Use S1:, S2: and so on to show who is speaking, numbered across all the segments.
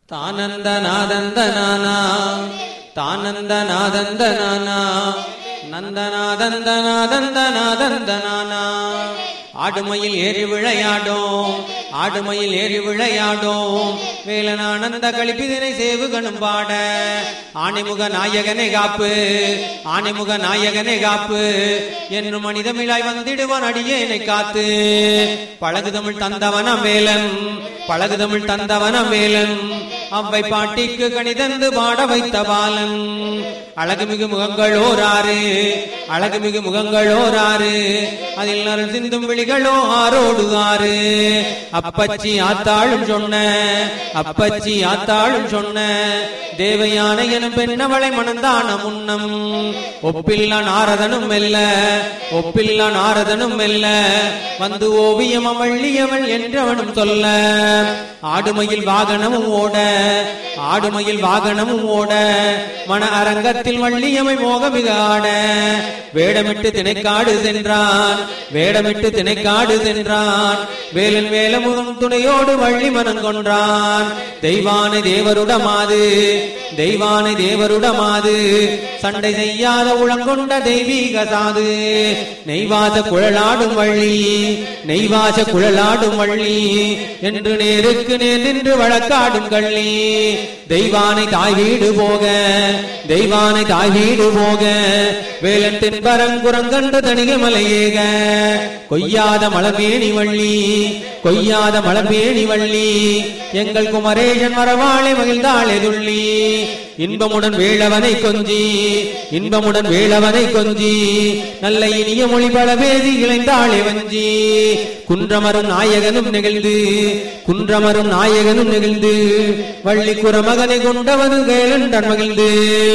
S1: தானந்த நாதந்த நானா தானந்த நாதந்த நானா நந்தநாதந்த நாதந்த நாதந்த நானா ஆடுமையில் ஏறி விளையாடும் ஆடுமையில் ஏறி விளையாடும் வேலனானந்த கழிப்பிதனை சேவுகனும் பாட ஆணைமுக நாயகனை காப்பு ஆணைமுக நாயகனை காப்பு என்னும் மனிதமிழாய் வந்திடுவான் அடியேனை காத்து பழகு தமிழ் தந்தவன வேலன் பழகு தமிழ் தந்தவன வேலன் அவ்வை பாட்டிக்கு கணிதந்து பாட வைத்த பாலன் அழகுமிகு முகங்களோராறு அழகுமிகு முகங்களோராறு அதில் அருள் சிந்தும் விழிகளோ ஆரோடு ஆறு அப்பச்சி ஆத்தாளும் சொன்ன அப்பச்சி ஆத்தாளும் சொன்ன தேவையான எனும் பெண்ணவளை மணந்தான முன்னம் ஒப்பில்லா நாரதனும் மெல்ல ஒப்பில்லா நாரதனும் மெல்ல வந்து ஓவியம் அவள்ளியவள் என்றவனும் சொல்ல ஆடுமையில் வாகனமும் ஓட ஆடுமையில் வாகனமும் ஓட மன அரங்கத்தில் வள்ளியமை மோகமிக ஆட வேடமிட்டு திணைக்காடு சென்றான் வேடமிட்டு திணைக்காடு சென்றான் வேலன் வேலமுகம் துணையோடு வள்ளி மனம் கொன்றான் தெய்வானை தேவருடமாது தெய்வானை தேவருடமாது சண்டை செய்யாத உளங்கொண்ட தெய்வீக சாது நெய்வாச குழலாடும் வள்ளி நெய்வாச குழலாடும் வள்ளி என்று நேருக்கு நேர் நின்று வழக்காடும் கள்ளி தெய்வானை தாய் வீடு போக தெய்வானை தாய் வீடு போக வேலன் தென்பரங்குரங்கன்று தணிகை மலையேக கொய்யாத மலர்மேனி வள்ளி கொய்யாத மலர்மேனி வள்ளி எங்கள் குமரேஷன் வரவாளை மகிழ்ந்தாளே துள்ளி இன்பமுடன் வேளவனை கொஞ்சி இன்பமுடன் வேளவனை கொஞ்சி நல்ல இனிய மொழி பல பேசி இளைந்தாளே வஞ்சி குன்றமரும் நாயகனும் நெகிழ்ந்து குன்றமரும் நாயகனும் நெகிழ்ந்து வள்ளி குரமகனை கொண்டவனு கேளன் மகிழ்ந்து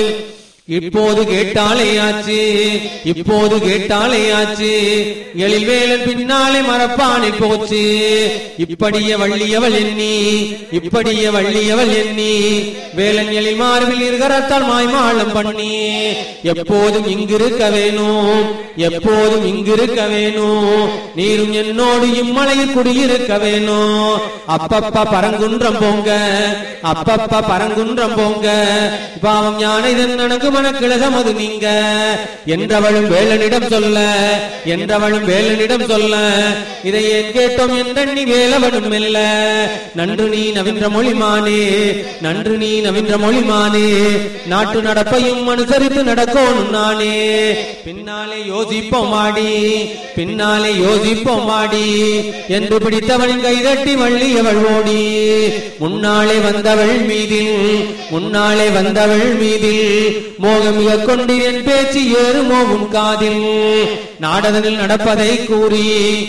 S1: இப்போது கேட்டாலே ஆச்சு இப்போது கேட்டாலே ஆச்சு எழில் வேலன் பின்னாலே மறப்பானை போச்சு இப்படிய வள்ளியவள் எண்ணி இப்படிய வள்ளியவள் எண்ணி வேலன் எழில் மார்பில் இருகரத்தால் மாய்மாளம் பண்ணி எப்போதும் இங்கிருக்க வேணும் எப்போதும் இங்கிருக்க வேணும் நீரும் என்னோடு இம்மலையில் குடியிருக்க வேணும் அப்பப்ப பரங்குன்றம் போங்க அப்பப்ப பரங்குன்றம் போங்க பாவம் யானை தன்னனுக்கு மனக்கிழசமது நீங்க என்றவளும் வேலனிடம் சொல்ல என்றவளும் வேலனிடம் சொல்ல இதை ஏன் கேட்டோம் என்றெண்ணி வேலவனும் மெல்ல நன்று நீ நவீன்ற மொழிமானே நன்று நீ நவீன்ற மொழிமானே நாட்டு நடப்பையும் அனுசரித்து நடக்கணும் நானே பின்னாலே யோசிப்போம் ஆடி பின்னாலே யோசிப்போம் ஆடி என்று பிடித்தவனின் கைதட்டி வள்ளியவள் ஓடி முன்னாலே வந்தவள் மீதில் முன்னாலே வந்தவள் மீதில் மோகம் மிக கொண்டு என் பேச்சு ஏறுமோ உன் காதில் நாடதனில் நடப்பதை கூறி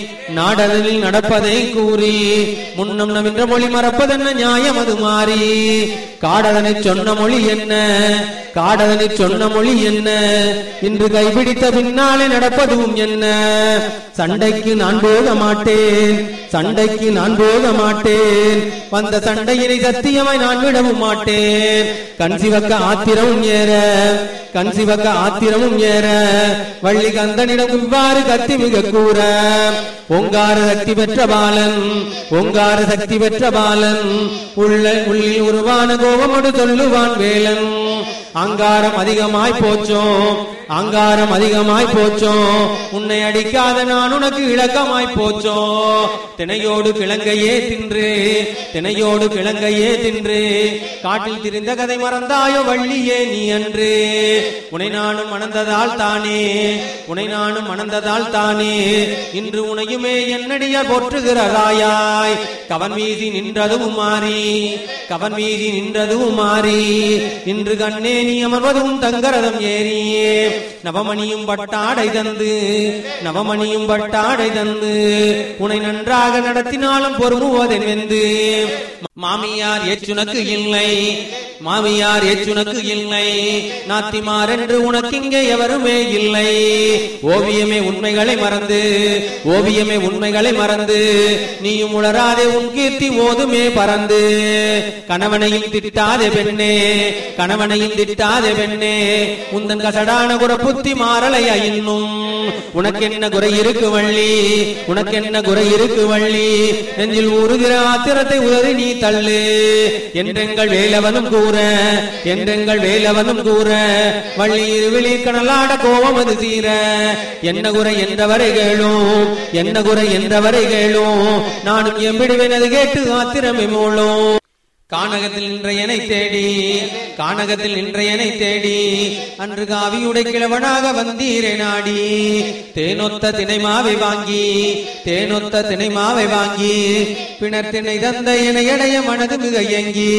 S1: நாடதனில் நடப்பதை கூறி முன்னம் நவின்ற மொழி மறப்பதென்ன நியாயம் அது மாறி காடதனை சொன்ன மொழி என்ன காடதனை சொன்ன மொழி என்ன இன்று கைபிடித்த பின்னாலே நடப்பதும் என்ன சண்டைக்கு நான் போக மாட்டேன் சண்டைக்கு நான் போக மாட்டேன் வந்த சண்டையினை சத்தியமாய் நான் விடவும் மாட்டேன் கண் சிவக்க ஆத்திரமும் ஏற கண் சிவக்க ஆத்திரமும் ஏற வள்ளி கந்தனிடம் இவ்வாறு கத்தி மிக கூற ஓங்கார சக்தி பெற்ற பாலன் ஓங்கார சக்தி பெற்ற பாலன் உள்ள உள்ளில் உருவான கோபமோடு சொல்லுவான் வேலன் அங்காரம் அதிகமாய் போச்சோம் அங்காரம் அதிகமாய் போச்சோம் உன்னை அடிக்காத நான் உனக்கு இழக்கமாய் போச்சோ தினையோடு கிழங்கையே தின்று தினையோடு கிழங்கையே தின்று காட்டில் திரிந்த கதை மறந்தாயோ வள்ளியே நீ அன்று உனை நானும் மணந்ததால் தானே உனை நானும் மணந்ததால் தானே இன்று உனையுமே என்னடியார் போற்றுகிறதாயாய் கவன் வீசி நின்றதும் மாறி கவன் வீசி நின்றதும் மாறி இன்று கண்ணே நீ அமர்வதும் தங்கரதம் ஏறியே நவமணியும் பட்டாடை தந்து நவமணியும் பட்டாடை தந்து உன்னை நன்றாக நடத்தினாலும் பொறுமுவதென் வெந்து மாமியார் எச்சுனக்கு இல்லை மாமியார் ஏச்சுனக்கு இல்லை நாத்திமார் என்று உனக்கு இங்கே எவருமே இல்லை ஓவியமே உண்மைகளை மறந்து ஓவியமே உண்மைகளை மறந்து நீயும் உளராதே உன் கீர்த்தி ஓதுமே பறந்து கணவனையும் திட்டாதே பெண்ணே கணவனையும் திட்டாதே பெண்ணே உந்தன் கசடான குற புத்தி மாறலையா இன்னும் உனக்கு என்ன குறை இருக்கு வள்ளி உனக்கு என்ன குறை இருக்கு வள்ளி நெஞ்சில் ஊறுகிற ஆத்திரத்தை உதறி நீ தள்ளு என்றெங்கள் வேலவனும் கூற என்றெங்கள் வேலவனும் கூற வள்ளி இருவிழி கனலாட கோபம் அது தீர என்ன குறை என்றவரை கேளும் என்ன குறை என்றவரை கேளும் நானும் எம்பிடுவேன் அது கேட்டு ஆத்திரமே மூளும் கானகத்தில் நின்றையனை தேடி கானகத்தில் நின்றையனை தேடி அன்று காவியுடை கிழவனாக வந்தீரே நாடி தேனொத்த திணைமாவை வாங்கி தேனொத்த திணைமாவை வாங்கி பிணர் திணை தந்த இணையடைய மனது மிக இயங்கி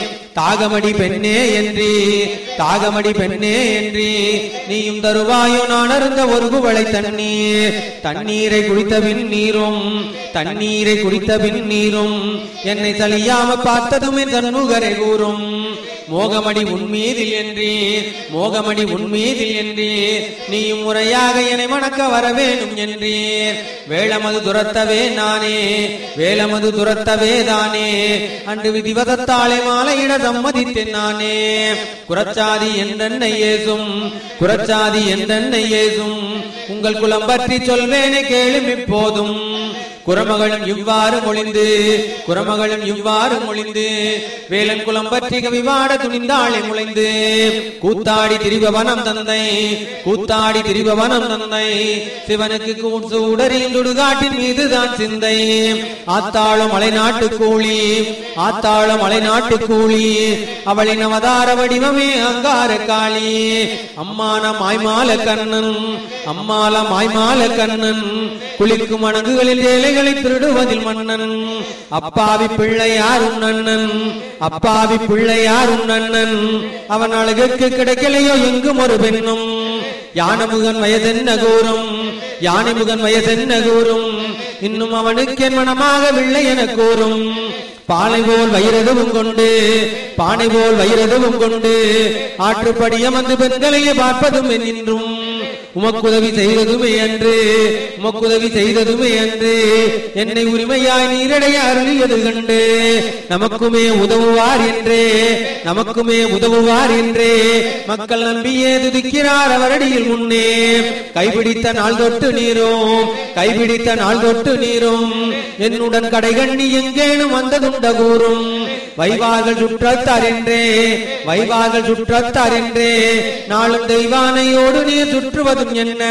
S1: தாகமடி பெண்ணே என்று தாகமடி பெண்ணே என்று நீயும் தருவாயோ நான் அருந்த ஒரு குவளை தண்ணீர் தண்ணீரை குடித்த பின் நீரும் தண்ணீரை குடித்த பின் நீரும் என்னை சலியாம பார்த்ததுமே தன்முகரை கூறும் மோகமடி உன்மீதில் என்று மோகமடி உன்மீதில் என்று நீயும் முறையாக என்னை மணக்க வர வேணும் என்றீர் வேளமது துரத்தவே நானே வேளமது துரத்தவே தானே அன்று விதிவதத்தாலே மாலையிட சம்மதித்தேன் நானே குரச்சாதி என்றென்னை ஏசும் குரச்சாதி என்றென்னை ஏசும் உங்கள் குலம் பற்றி சொல்வேனே கேளும் இப்போதும் குரமகளும் இவ்வாறு மொழிந்து குரமகளும் இவ்வாறு மொழிந்து வேலன் குலம் பற்றி கவிவாட துணிந்தாளை முளைந்து கூத்தாடி திரிபவனம் தந்தை கூத்தாடி திரிபவனம் தந்தை சிவனுக்கு சூடரின் சுடுகாட்டின் மீதுதான் சிந்தை ஆத்தாளும் மலைநாட்டு கூலி ஆத்தாளும் மலைநாட்டு கூலி அவளின் அவதார வடிவமே அங்கார காளி அம்மான மாய்மால கண்ணன் அம்மால மாய்மால கண்ணன் குளிக்கும் அணங்குகளில் ஏழைகளை திருடுவதில் மன்னன் அப்பாவி பிள்ளை யாரும் நன்னன் அப்பாவி பிள்ளை யாரும் நன்னன் அவன் அழகுக்கு கிடைக்கலையோ எங்கும் ஒரு பெண்ணும் யானமுகன் வயதென்ன கூறும் யானைமுகன் வயதென்ன கூறும் இன்னும் அவனுக்கு என் மனமாக வில்லை என கூறும் பாலை போல் வயிறதுவும் கொண்டு பானை போல் வயிறதுவும் கொண்டு ஆற்றுப்படிய வந்து பெண்களையே பார்ப்பதும் என்றும் உமக்குதவி செய்ததுமே அன்று உமக்குதவி செய்ததுமே அன்று என்னை உரிமையாய் நீரடைய அருளியது கண்டு நமக்குமே உதவுவார் என்றே நமக்குமே உதவுவார் என்றே மக்கள் நம்பியே துதிக்கிறார் அவரடியில் முன்னே கைபிடித்த நாள் தொட்டு நீரும் கைபிடித்த நாள் தொட்டு நீரும் என்னுடன் கடைகண்ணி எங்கேனும் வந்ததுண்ட கூறும் வைவார்கள் சுற்றத்தார் என்றே வைவார்கள் சுற்றத்தார் என்றே நாளும் தெய்வானையோடு நீர் சுற்றுவதும் என்ன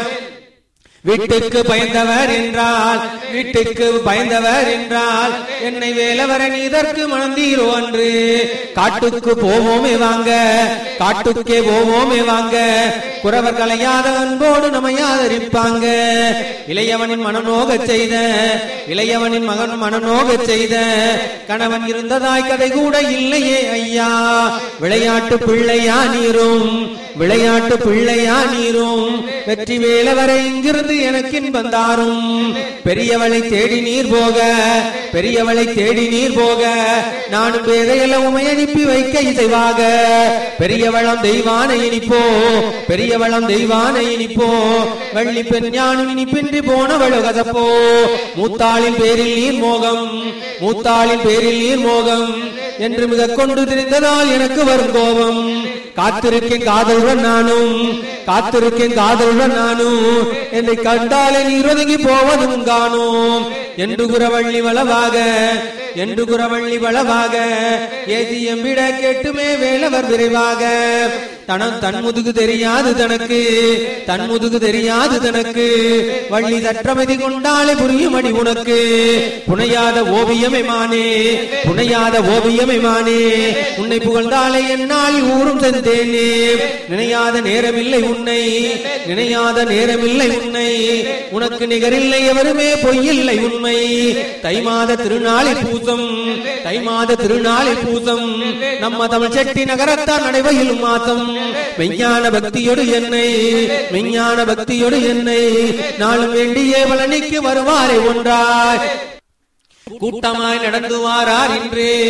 S1: வீட்டுக்கு பயந்தவர் என்றால் வீட்டுக்கு பயந்தவர் என்றால் என்னை வேலவரன் இதற்கு மணந்தீரோ அன்று காட்டுக்கு போவோமே வாங்க காட்டுக்கே போவோமே வாங்க குறவர் கலையாத அன்போடு நம்மை ஆதரிப்பாங்க இளையவனின் மனநோக செய்த இளையவனின் மகன் மனநோக செய்த கணவன் இருந்ததாய் கதை கூட இல்லையே ஐயா விளையாட்டு பிள்ளையா நீரும் விளையாட்டு பிள்ளையா நீரும் வெற்றி வேலவரை இங்கிருந்து எனக்கு இன்பந்தாரும் பெரியவளை தேடி நீர் போக பெரியவளை தேடி நீர் போக நானும் பேதையில உமை அனுப்பி வைக்க இசைவாக பெரியவளம் தெய்வான இனிப்போ பெரியவளம் தெய்வான இனிப்போ வள்ளி பெண் ஞானம் இனிப்பின்றி போனவளு கதப்போ மூத்தாளின் பேரில் நீர் மோகம் மூத்தாளின் பேரில் நீர் மோகம் என்று மிக கொண்டு திரிந்ததால் எனக்கு வரும் கோபம் காத்திருக்கேன் காதலுடன் நானும் காத்திருக்கேன் காதலுடன் நானும் என்னை கண்டாலே நீர் ஒதுங்கி போவதும் காணும் என்று குரவள்ளி வளவாக என்று குரவள்ளி வளவாக ஏசி எம்பிட கேட்டுமே வேலவர் விரைவாக தனம் தன் முதுகு தெரியாது தனக்கு தன் முதுகு தெரியாது தனக்கு வள்ளி சற்றமதி கொண்டாலே புரியுமடி உனக்கு புனையாத ஓவியமே மானே புனையாத ஓவியமே மானே உன்னை புகழ்ந்தாலே என்னால் ஊரும் சென்றேனே நினையாத நேரமில்லை உன்னை நினையாத நேரமில்லை உன்னை உனக்கு நிகரில்லை எவருமே பொய்யில்லை உண்மை தை மாத திருநாளில் பூசம் தை மாத திருநாளில் பூசம் நம்ம தமிழ் செட்டி நகரத்தான் நடைவையிலும் மாசம் மெய்ஞான பக்தியோடு என்னை மெய்ஞான பக்தியோடு என்னை நாளும் வேண்டிய பலனிக்கு வருவாரே ஒன்றாய் கூட்டமாய் நடந்து வாரார் இன்று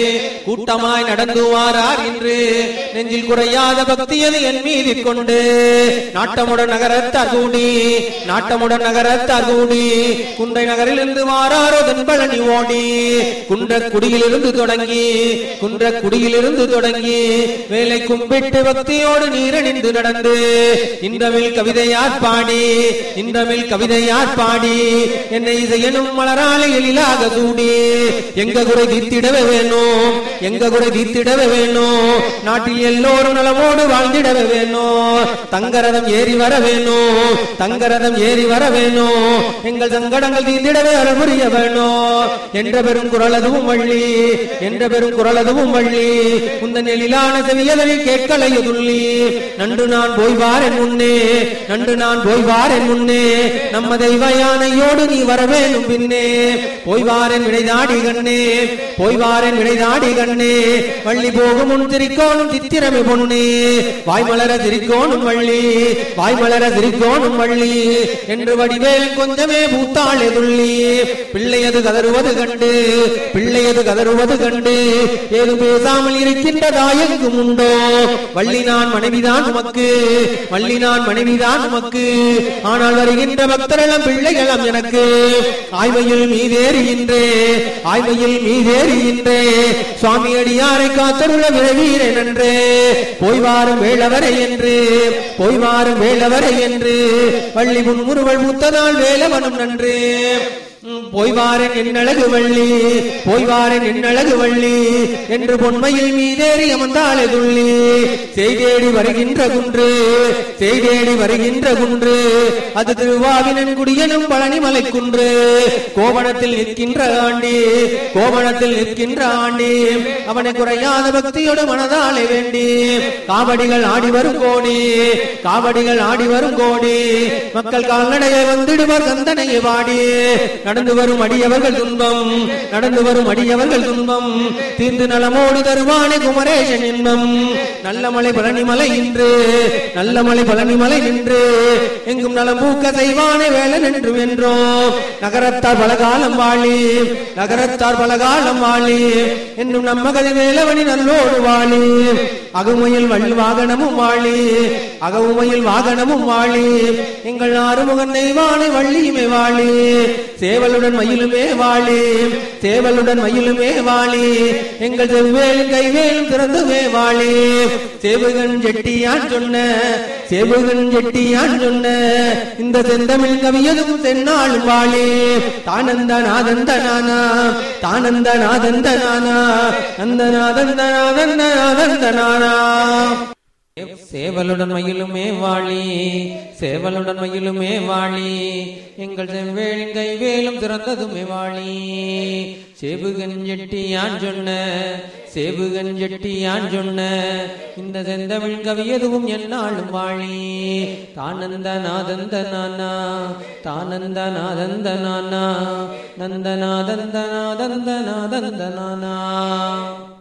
S1: கூட்டமாய் நடந்து வாரார் என்று நெஞ்சில் குறையாத பக்தியது என் மீது கொண்டு நாட்டமுடன் நகரத்தார் கூடி நாட்டமுடன் நகரத்தார் கூடி குன்றை நகரிலிருந்து வாராரோ தென்பழனி ஓடி குன்ற குடியிலிருந்து தொடங்கி குன்ற குடியிலிருந்து தொடங்கி வேலை கும்பிட்டு பக்தியோடு நீரணிந்து நடந்து இன்றமில் கவிதையார் பாடி இன்றமில் கவிதையார் பாடி என்னை இசையனும் மலராலை எழிலாக சூடி எங்க குறை தீர்த்திடவே வேணும் எங்க குறை தீர்த்திடவே வேணும் நாட்டில் எல்லோரும் நலமோடு வாழ்ந்திடவே வேணும் தங்கரதம் ஏறி வர வேணும் தங்கரதம் ஏறி வர வேணும் எங்கள் சங்கடங்கள் தீர்ந்திடவே அருள் புரிய வேணும் என்ற பெரும் குரல் அதுவும் வள்ளி என்ற பெரும் குரல் அதுவும் வள்ளி உந்த நெலிலான செவியதனை கேட்கலையுதுள்ளி நன்று நான் போய் வாரன் முன்னே நன்று நான் போய் வாரன் முன்னே நம்ம தெய்வ யானையோடு நீ வரவேணும் பின்னே போய் வாரன் விடைதாடி கண்ணே போய் வாரன் விடைதாடி கண்ணே வள்ளி போகும் முன் திரிக்கோணும் சித்திரமே பொன்னே வாய்மலர திரிக்கோணும் வள்ளி வாய்மலர திரிக்கோணும் வள்ளி என்று வடிவேல் கொஞ்சமே பூத்தாள் எதுள்ளி பிள்ளையது கதறுவது கண்டு பிள்ளையது கதறுவது கண்டு ஏது பேசாமல் இருக்கின்ற தாயங்கும் உண்டோ வள்ளி நான் மனைவிதான் உமக்கு வள்ளி நான் மனைவிதான் உமக்கு ஆனால் வருகின்ற பக்தரெல்லாம் பிள்ளைகளம் எனக்கு ஆய்மையில் மீதேறுகின்றே ஆய்மையில் மீதேறுகின்றே சுவாமி அடியாரை காத்தருள விரைவீரன் என்றே போய் வாரும் வேளவரை என்று போய் வாரும் வேளவரை என்று வள்ளி முன்முறுவல் மூத்ததால் வேலவனும் நன்று உம், போய் வாரன் என்னழகு வள்ளி போய் வாரன் என்னழகு வள்ளி என்று பொன்மையில் மீதேறி அமர்ந்தாளே துள்ளி செய்தேடி வருகின்ற குன்று செய்தேடி வருகின்ற குன்று அது திருவாவினன் குடியனும் பழனிமலை குன்று கோவணத்தில் நிற்கின்ற ஆண்டி கோவணத்தில் நிற்கின்ற ஆண்டி அவனை குறையாத பக்தியோடு மனதாலே வேண்டி காவடிகள் ஆடி வரும் கோடி காவடிகள் ஆடி வரும் கோடி மக்கள் கால்நடையை வந்திடுவர் கந்தனையை வாடி நடந்து வரும் அடியவர்கள் துன்பம் நடந்து வரும் அடியவர்கள் துன்பம் தீர்ந்து நலமோடு தருவானே குமரேசன் இன்பம் நல்ல மலை பழனிமலை இன்று நல்ல மலை பழனிமலை நின்று எங்கும் நலம் பூக்க செய்வானே வேலன் என்று வென்றோம் நகரத்தார் பலகாலம் வாழி நகரத்தார் பலகாலம் வாழி என்னும் நம்மகதி வேலவனி நல்லோடு வாழி அகமுயில் வள்ளி வாகனமும் வாழி அகவுமையில் வாகனமும் வாழி எங்கள் ஆறுமுகன் தெய்வானை வள்ளியுமே வாழி சேவலுடன் மயிலுமே வாழி சேவலுடன் மயிலுமே வாழி எங்கள் செவ்வேலும் கைவேலும் திறந்துமே வாழி சேவுகன் செட்டியான் சொன்ன சேவுகன் செட்டியான் சொன்ன இந்த செந்தமிழ் கவியதும் தென்னாளும் வாழி தானந்த நாதந்த நானா தானந்த நாதந்த நானா அந்த நாதந்த நாதந்த நாதந்த நானா சேவலுடன் மயிலுமே வாழி சேவலுடன் மயிலுமே வாழி எங்கள் செவ்வேலின் கைவேலும் திறந்ததுமே வாழி சேவுகன் ஜெட்டியான் சொன்ன சேவுகன் ஜெட்டியான் சொன்ன இந்த செந்தமிழ் கவியதுவும் என்னாலும் வாழி தானந்த நாதந்த நானா தானந்த நாதந்த நானா நந்த நாதந்த நாதந்த நாதந்த நானா